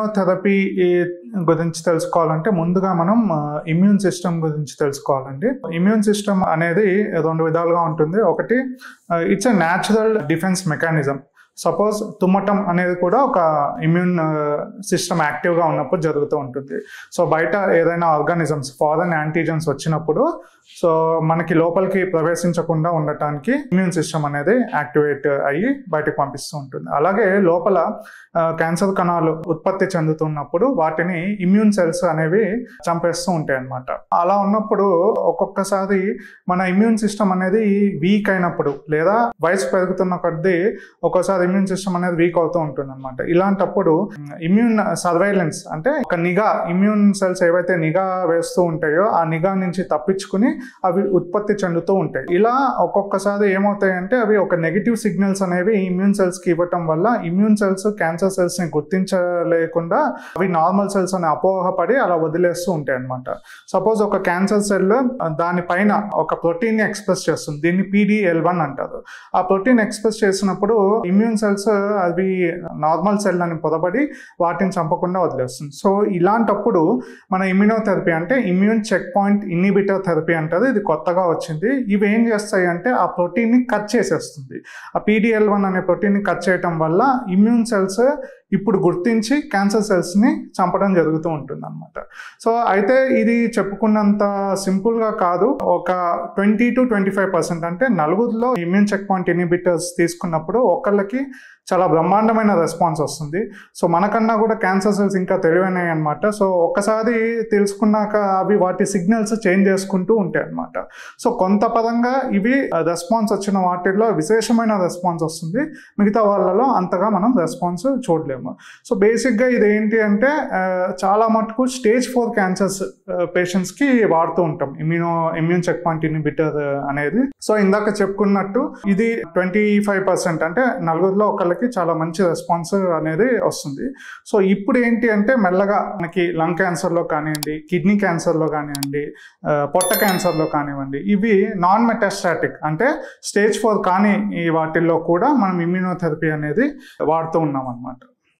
immunotherapy గురించి తెలుసుకోవాలంటే ముందుగా మనం ఇమ్యూన్ సిస్టమ్ గురించి తెలుసుకోవాలండి ఇమ్యూన్ సిస్టమ్ అనేది రెండు విధాలుగా ఉంటుంది ఒకటి it's a natural defence mechanism suppose తుమ్మటం అనేది కూడా ఒక ఇమ్యూన్ సిస్టమ్ యాక్టివ్గా ఉన్నప్పుడు జరుగుతూ ఉంటుంది సో బయట ఏదైనా ఆర్గానిజమ్స్ ఫారెన్ యాంటీజన్స్ వచ్చినప్పుడు సో మనకి లోపలికి ప్రవేశించకుండా ఉండటానికి ఇమ్యూన్ సిస్టమ్ అనేది యాక్టివేట్ అయ్యి బయటకు పంపిస్తూ ఉంటుంది అలాగే లోపల క్యాన్సర్ కణాలు ఉత్పత్తి చెందుతున్నప్పుడు వాటిని ఇమ్యూన్ సెల్స్ అనేవి చంపేస్తూ ఉంటాయి అన్నమాట అలా ఉన్నప్పుడు ఒక్కొక్కసారి మన ఇమ్యూన్ సిస్టమ్ అనేది వీక్ అయినప్పుడు లేదా వయసు పెరుగుతున్న కొద్దీ ఒక్కోసారి ఇమ్యూన్ సిస్టమ్ అనేది వీక్ అవుతూ ఉంటుంది అనమాట ఇలాంటప్పుడు ఇమ్యూన్ సర్వైలెన్స్ అంటే ఒక నిఘా ఇమ్యూన్ సెల్స్ ఏవైతే నిఘా వేస్తూ ఉంటాయో ఆ నిఘా నుంచి తప్పించుకుని అవి ఉత్పత్తి చెందుతూ ఉంటాయి ఇలా ఒక్కొక్కసారి ఏమవుతాయంటే అవి ఒక నెగిటివ్ సిగ్నల్స్ అనేవి ఇమ్యూన్ సెల్స్ కి ఇవ్వటం వల్ల ఇమ్యూన్ సెల్స్ క్యాన్సర్ సెల్స్ ని గుర్తించలేకుండా అవి నార్మల్ సెల్స్ అని అపోహపడి అలా వదిలేస్తూ ఉంటాయి అనమాట సపోజ్ ఒక క్యాన్సర్ సెల్ దానిపైన ఒక ప్రోటీన్ ని ఎక్స్ప్రెస్ చేస్తుంది దీన్ని పీడిఎల్ వన్ అంటారు ఆ ప్రోటీన్ ఎక్స్ప్రెస్ చేసినప్పుడు ఇమ్యూన్ సెల్స్ అవి నార్మల్ సెల్ అని పొదబడి వాటిని చంపకుండా వదిలేస్తుంది సో ఇలాంటప్పుడు మన ఇమ్యూనోథెరపీ అంటే immune checkpoint inhibitor therapy అంటారు ఇది కొత్తగా వచ్చింది ఇవి ఏం చేస్తాయి అంటే ఆ ప్రోటీన్ని కట్ చేసేస్తుంది ఆ పీడిఎల్ వన్ అనే ప్రోటీన్ని కట్ చేయటం వల్ల ఇమ్యూన్ సెల్స్ ఇప్పుడు గుర్తించి క్యాన్సర్ సెల్స్ని చంపడం జరుగుతూ ఉంటుంది అనమాట సో అయితే ఇది చెప్పుకున్నంత సింపుల్గా కాదు ఒక twenty to twenty five percent అంటే నలుగురిలో ఇమ్యూన్ చెక్ పాయింట్ ఇన్హిబిటర్స్ తీసుకున్నప్పుడు ఒకళ్ళకి చాలా బ్రహ్మాండమైన రెస్పాన్స్ వస్తుంది సో మనకన్నా కూడా క్యాన్సర్ సెల్స్ ఇంకా తెలివైనాయి అనమాట సో ఒక్కసారి తెలుసుకున్నాక అవి వాటి సిగ్నల్స్ చేంజ్ చేసుకుంటూ ఉంటాయి అనమాట సో కొంత పదంగా ఇవి రెస్పాన్స్ వచ్చిన వాటిల్లో విశేషమైన రెస్పాన్స్ వస్తుంది మిగతా వాళ్ళలో అంతగా మనం రెస్పాన్స్ చూడలేము సో బేసిక్గా ఇది ఏంటి అంటే చాలా మటుకు స్టేజ్ ఫోర్ క్యాన్సర్స్ పేషెంట్స్కి వాడుతూ ఉంటాం immuno immune checkpoint inhibitor అనేది సో ఇందాక చెప్పుకున్నట్టు ఇది ట్వంటీ ఫైవ్ పర్సెంట్ అంటే నలుగురిలో ఒకళ్ళకి చాలా మంచి రెస్పాన్స్ అనేది వస్తుంది సో ఇప్పుడు ఏంటి అంటే మెల్లగా మనకి లంగ్ క్యాన్సర్లో కానివ్వండి కిడ్నీ క్యాన్సర్లో కానివ్వండి పొట్ట క్యాన్సర్లో కానివ్వండి ఇవి నాన్ మెటాస్టాటిక్ అంటే స్టేజ్ ఫోర్ కానీ ఈ వాటిల్లో కూడా మనం ఇమ్యూనోథెరపీ అనేది వాడుతూ ఉన్నాం అనమాట